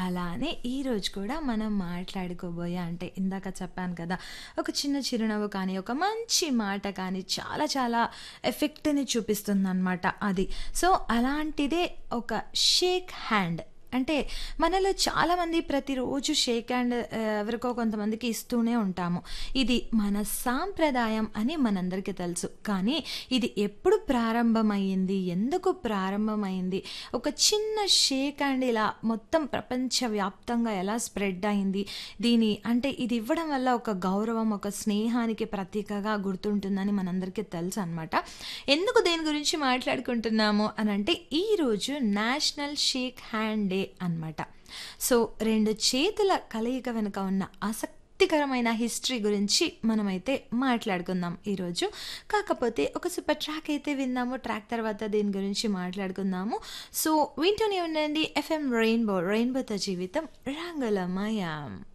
అలానే ఈరోజు కూడా మనం మాట్లాడుకోబోయే అంటే ఇందాక చెప్పాను కదా ఒక చిన్న చిరునవ్వు కానీ ఒక మంచి మాట కానీ చాలా చాలా ఎఫెక్ట్ని చూపిస్తుందన్నమాట అది సో అలాంటిదే ఒక షేక్ హ్యాండ్ అంటే మనలో చాలామంది ప్రతిరోజు షేక్ హ్యాండ్ ఆ, ఎవరికో కొంతమందికి ఇస్తూనే ఉంటాము ఇది మన సాంప్రదాయం అని మనందరికీ తెలుసు కానీ ఇది ఎప్పుడు ప్రారంభమైంది ఎందుకు ప్రారంభమైంది ఒక చిన్న షేక్ హ్యాండ్ ఇలా మొత్తం ప్రపంచవ్యాప్తంగా ఎలా స్ప్రెడ్ అయింది దీని అంటే ఇది ఇవ్వడం వల్ల ఒక గౌరవం ఒక స్నేహానికి ప్రతీకగా గుర్తుంటుందని మనందరికీ తెలుసు అనమాట ఎందుకు దేని గురించి మాట్లాడుకుంటున్నాము అని అంటే ఈరోజు నేషనల్ షేక్ హ్యాండ్ డే అన్నమాట సో రెండు చేతుల కలయిక వెనుక ఉన్న ఆసక్తికరమైన హిస్టరీ గురించి మనమైతే మాట్లాడుకుందాం ఈరోజు కాకపోతే ఒక సూపర్ ట్రాక్ అయితే విందాము ట్రాక్ తర్వాత దీని గురించి మాట్లాడుకుందాము సో వింటూనే ఉండండి ఎఫ్ఎం రెయిన్బో రెయిన్బోతో జీవితం రంగులమయం